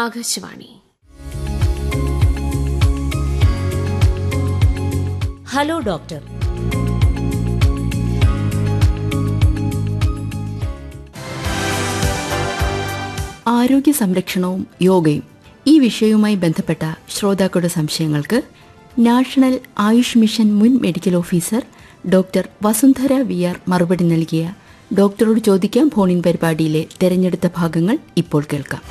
Akashvani hello doctor ആരോഗ്യ സംരക്ഷണവും യോഗയും ഈ വിഷയവുമായി ബന്ധപ്പെട്ട ശ്രോതാക്കളുടെ സംശയങ്ങൾക്ക് നാഷണൽ ആയുഷ് മിഷൻ മുൻ medical officer doctor Vasundhara V R മറുപടി നൽകിയ ഡോക്ടറോട് ചോദിക്കാം ഫോണിൻ പരിപാടിയിലെ തെരഞ്ഞെടുത്ത ഭാഗങ്ങൾ ഇപ്പോൾ കേൾക്കാം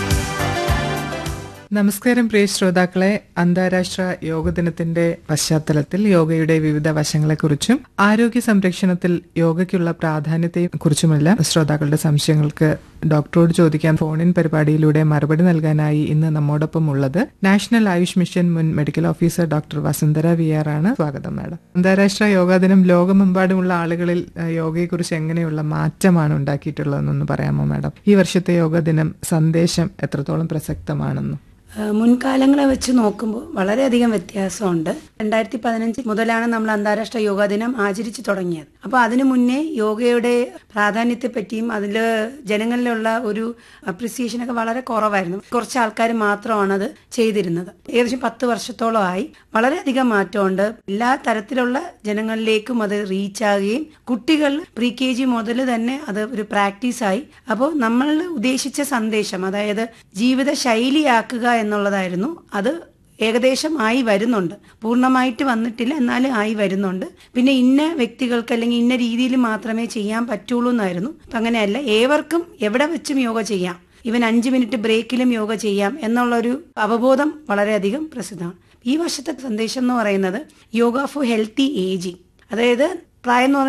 നമസ്കാരം പ്രിയ ശ്രോതാക്കളെ അന്താരാഷ്ട്ര യോഗ ദിനത്തിന്റെ പശ്ചാത്തലത്തിൽ യോഗയുടെ വിവിധ വശങ്ങളെക്കുറിച്ചും ആരോഗ്യ സംരക്ഷണത്തിൽ യോഗയ്ക്കുള്ള പ്രാധാന്യത്തെയും കുറിച്ചുമുള്ള ശ്രോതാക്കളുടെ സംശയങ്ങൾക്ക് ഡോക്ടറോട് ചോദിക്കാൻ ഫോണിൻ പരിപാടിയിലൂടെ മറുപടി നൽകാനായി ഇന്ന് നമ്മോടൊപ്പം ഉള്ളത് നാഷണൽ ആയുഷ് മിഷൻ മുൻ medical officer doctor Vasundhara V R ആണ് സ്വാഗതം മാഡം അന്താരാഷ്ട്ര യോഗാ ദിനം ലോകമെമ്പാടുമുള്ള ആളുകളിൽ ഏഹ്, യോഗയെക്കുറിച്ച് എങ്ങനെയുള്ള മാറ്റമാണ് ഉണ്ടാക്കിയിട്ടുള്ളതെന്നൊന്ന് പറയാമോ മാഡം ഈ വർഷത്തെ യോഗാ ദിനം സന്ദേശം എത്രത്തോളം പ്രസക്തമാണെന്നും ഏഹ് മുൻകാലങ്ങളെ വെച്ച് നോക്കുമ്പോൾ വളരെയധികം വ്യത്യാസമുണ്ട് രണ്ടായിരത്തി പതിനഞ്ച് മുതലാണ് നമ്മൾ അന്താരാഷ്ട്ര യോഗാ ദിനം ആചരിച്ചു തുടങ്ങിയത് അപ്പോൾ അതിനു മുന്നേ യോഗയുടെ പ്രാധാന്യത്തെ പറ്റിയും അതിൽ ജനങ്ങളിലുള്ള ഒരു അപ്രിസിയേഷനൊക്കെ വളരെ കുറവായിരുന്നു കുറച്ച് ആൾക്കാർ മാത്രമാണ് അത് ചെയ്തിരുന്നത് ഏകദേശം പത്ത് വർഷത്തോളമായി വളരെയധികം മാറ്റമുണ്ട് എല്ലാ തരത്തിലുള്ള ജനങ്ങളിലേക്കും അത് റീച്ച് ആകുകയും കുട്ടികൾ പ്രീ കെ ജി മുതൽ തന്നെ അത് ഒരു പ്രാക്ടീസായി അപ്പോൾ നമ്മൾ ഉദ്ദേശിച്ച സന്ദേശം അതായത് ജീവിത ശൈലിയാക്കുക എന്നുള്ളതായിരുന്നു അത് ഏകദേശം ആയി വരുന്നുണ്ട് പൂർണ്ണമായിട്ട് വന്നിട്ടില്ല എന്നാലും ആയി വരുന്നുണ്ട് പിന്നെ ഇന്ന വ്യക്തികൾക്ക് അല്ലെങ്കിൽ ഇന്ന രീതിയിൽ മാത്രമേ ചെയ്യാൻ പറ്റുള്ളൂ എന്നായിരുന്നു അപ്പം അങ്ങനെയല്ല ഏവർക്കും എവിടെ വെച്ചും യോഗ ചെയ്യാം ഇവൻ അഞ്ച് മിനിറ്റ് ബ്രേക്കിലും യോഗ ചെയ്യാം എന്നുള്ളൊരു അവബോധം വളരെയധികം പ്രസിദ്ധമാണ് ഈ വർഷത്തെ സന്ദേശം എന്ന് പറയുന്നത് യോഗ ഫോർ ഹെൽത്തി ഏജിങ് അതായത് പ്രായം എന്ന് പറഞ്ഞാൽ